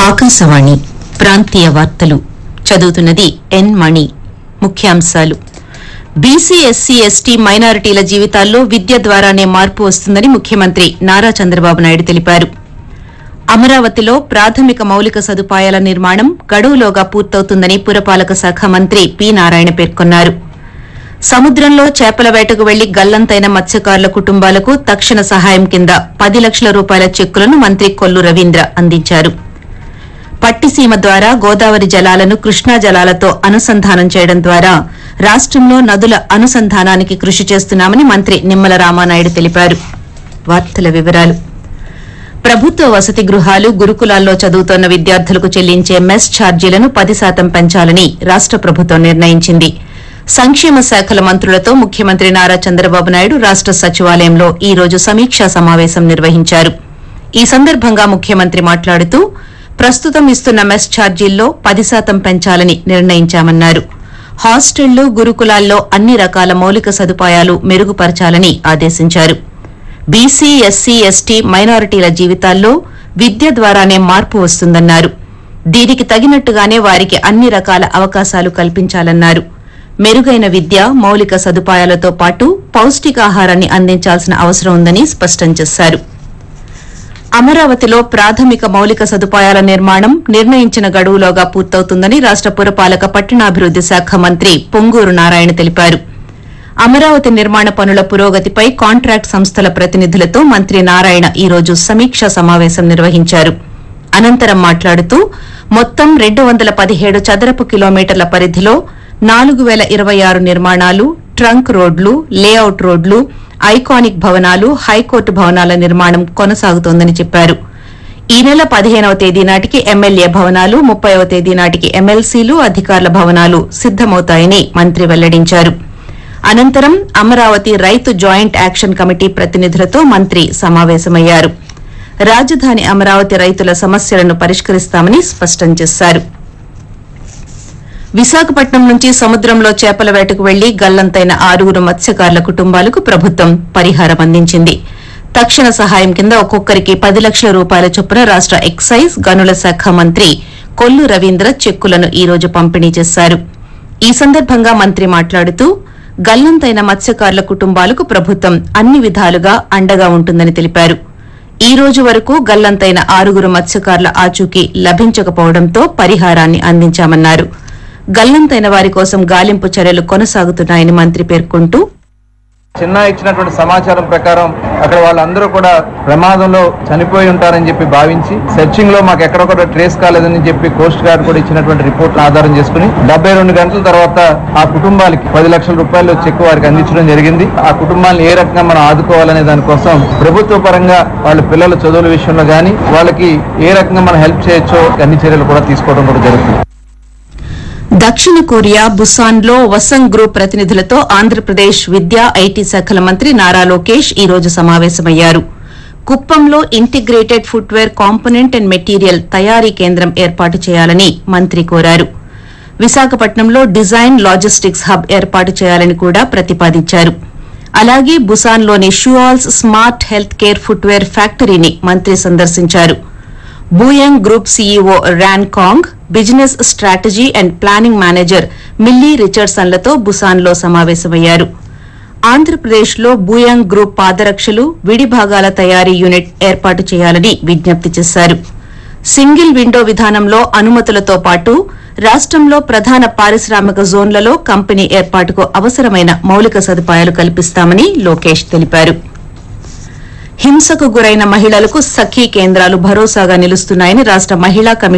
ఆకాశవాణి ప్రాంతీయ వార్తలు చదువుతున్నది ఎన్ మణి ముఖ్యాంశాలు బీసీ ఎస్సీ ఎస్టీ మైనారిటీల జీవితాల్లో విద్య ద్వారానే మార్పు వస్తుందని ముఖ్యమంత్రి నారా చంద్రబాబు నాయుడు తెలిపారు అమరావతిలో ప్రాథమిక మౌలిక సదుపాయాల నిర్మాణం గడువులోగా పూర్తవుతుందని పురపాలక శాఖ మంత్రి పి నారాయణ పేర్కొన్నారు సముద్రంలో చేపల వేటకు వెళ్లి గల్లంతైన మత్స్యకారుల కుటుంబాలకు తక్షణ సహాయం కింద పది లక్షల రూపాయల చెక్కులను మంత్రి కొల్లు రవీంద్ర అందించారు పట్టిసీమ ద్వారా గోదావరి జలాలను కృష్ణా జలాలతో అనుసంధానం చేయడం ద్వారా రాష్టంలో నదుల అనుసంధానానికి కృషి చేస్తున్నామని మంత్రి నిమ్మల రామానాయుడు తెలిపారు వార్తల వివరాలు ప్రభుత్వ వసతి గృహాలు గురుకులాల్లో చదువుతోన్న విద్యార్థులకు చెల్లించే మెస్ ఛార్జీలను పది శాతం పెంచాలని రాష్ట ప్రభుత్వం నిర్ణయించింది సంక్షేమ శాఖల మంత్రులతో ముఖ్యమంత్రి నారా చంద్రబాబు నాయుడు రాష్ట సచివాలయంలో ఈ రోజు సమీక్షా సమావేశం నిర్వహించారు ఈ సందర్భంగా ముఖ్యమంత్రి మాట్లాడుతూ ప్రస్తుతం ఇస్తున్న మెస్ ఛార్జీల్లో పది శాతం పెంచాలని నిర్ణయించామన్నారు హాస్టళ్లు గురుకులాల్లో అన్ని రకాల మౌలిక సదుపాయాలు మెరుగుపరచాలని ఆదేశించారు బీసీ ఎస్సీ ఎస్టీ మైనారిటీల జీవితాల్లో విద్య ద్వారానే మార్పు వస్తుందన్నారు దీనికి తగినట్టుగానే వారికి అన్ని రకాల అవకాశాలు కల్పించాలన్నారు మెరుగైన విద్య మౌలిక సదుపాయాలతో పాటు పౌష్టికాహారాన్ని అందించాల్సిన అవసరం ఉందని స్పష్టం చేశారు అమరావతిలో ప్రాథమిక మౌలిక సదుపాయాల నిర్మాణం నిర్ణయించిన గడువులోగా పూర్తవుతుందని రాష్ట పురపాలక పట్టణాభివృద్ది శాఖ మంత్రి పొంగూరు నారాయణ తెలిపారు అమరావతి నిర్మాణ పనుల పురోగతిపై కాంట్రాక్ట్ సంస్థల ప్రతినిధులతో మంత్రి నారాయణ ఈ రోజు సమీక్షా సమావేశం నిర్వహించారు అనంతరం మాట్లాడుతూ మొత్తం రెండు వందల పదిహేడు చదరపు కిలోమీటర్ల పరిధిలో నాలుగు వేల ఇరవై ఆరు నిర్మాణాలు ట్రంక్ రోడ్లు లేఅవుట్ రోడ్లు ఐకానిక్ భవనాలు హైకోర్టు భవనాల నిర్మాణం కొనసాగుతోందని చెప్పారు ఈ నెల పదిహేనవ తేదీ నాటికి ఎమ్మెల్యే భవనాలు ముప్పైవ తేదీ నాటికి ఎమ్మెల్సీలు అధికారుల భవనాలు సిద్దమవుతాయని మంత్రి వెల్లడించారు అనంతరం అమరావతి రైతు జాయింట్ యాక్షన్ కమిటీ ప్రతినిధులతో మంత్రి సమావేశమయ్యారు రాజధాని అమరావతి రైతుల సమస్యలను పరిష్కరిస్తామని స్పష్టం చేశారు విశాఖపట్నం నుంచి సముద్రంలో చేపల వేటకు వెళ్లి గల్లంతైన ఆరుగురు మత్స్యకారుల కుటుంబాలకు ప్రభుత్వం పరిహారం అందించింది తక్షణ సహాయం కింద ఒక్కొక్కరికి పది లక్షల రూపాయల చొప్పున రాష్ట ఎక్సైజ్ గనుల శాఖ మంత్రి కొల్లు రవీంద్ర చెక్కులను ఈ రోజు పంపిణీ చేశారు ఈ సందర్భంగా మంత్రి మాట్లాడుతూ గల్లంతైన మత్స్యకారుల కుటుంబాలకు ప్రభుత్వం అన్ని విధాలుగా అండగా ఉంటుందని తెలిపారు ఈ రోజు వరకు గల్లంతైన ఆరుగురు మత్స్యకారుల ఆచూకీ లభించకపోవడంతో పరిహారాన్ని అందించామన్నారు గల్లంతైన వారి కోసం గాలింపు చర్యలు కొనసాగుతున్నాయని మంత్రి పేర్కొంటూ చిన్న ఇచ్చినటువంటి సమాచారం ప్రకారం అక్కడ వాళ్ళందరూ కూడా ప్రమాదంలో చనిపోయి ఉంటారని చెప్పి భావించి సెర్చింగ్ లో మాకు ఎక్కడ కూడా ట్రేస్ కాలేదని చెప్పి కోస్ట్ గార్డ్ కూడా ఇచ్చినటువంటి రిపోర్ట్ ఆధారం చేసుకుని డెబ్బై రెండు గంటల తర్వాత ఆ కుటుంబాలకి పది లక్షల రూపాయలు చెక్ వారికి అందించడం జరిగింది ఆ కుటుంబాలను ఏ రకంగా మనం ఆదుకోవాలనే దానికోసం ప్రభుత్వ పరంగా వాళ్ళ పిల్లల చదువుల విషయంలో గానీ వాళ్ళకి ఏ రకంగా మనం హెల్ప్ చేయొచ్చో అన్ని చర్యలు కూడా తీసుకోవడం కూడా జరుగుతుంది దక్షిణ కొరియా బుసాన్ లో వసంగ్ గ్రూప్ ప్రతినిధులతో ఆంధ్రప్రదేశ్ విద్యా ఐటీ శాఖల మంత్రి నారా లోకేష్ ఈ రోజు సమావేశమయ్యారు కుప్పంలో integrated footwear component and material తయారీ కేంద్రం ఏర్పాటు చేయాలని మంత్రి కోరారు విశాఖపట్నంలో డిజైన్ లాజిస్టిక్స్ హబ్ ఏర్పాటు చేయాలని కూడా ప్రతిపాదించారు అలాగే బుసాన్లోని Shoealls smart health care footwear ఫ్యాక్టరీని మంత్రి సందర్శించారు Booyoung group CEO Ryan Kang business strategy and planning manager Milly రిచర్డ్సన్లతో బుసాన్లో సమావేశమయ్యారు ఆంధ్రప్రదేశ్లో బూయంగ్ గ్రూప్ పాదరక్షలు విడి భాగాల తయారీ యూనిట్ ఏర్పాటు చేయాలని విజ్ఞప్తి చేశారు సింగిల్ విండో విధానంలో అనుమతులతో పాటు రాష్టంలో ప్రధాన పారిశ్రామిక జోన్లలో కంపెనీ ఏర్పాటుకు అవసరమైన మౌలిక సదుపాయాలు కల్పిస్తామని లోకేష్ తెలిపారు హింసకు గురైన మహిళలకు సఖీ కేంద్రాలు భరోసాగా నిలుస్తున్నాయని రాష్ట మహిళా కమిషన్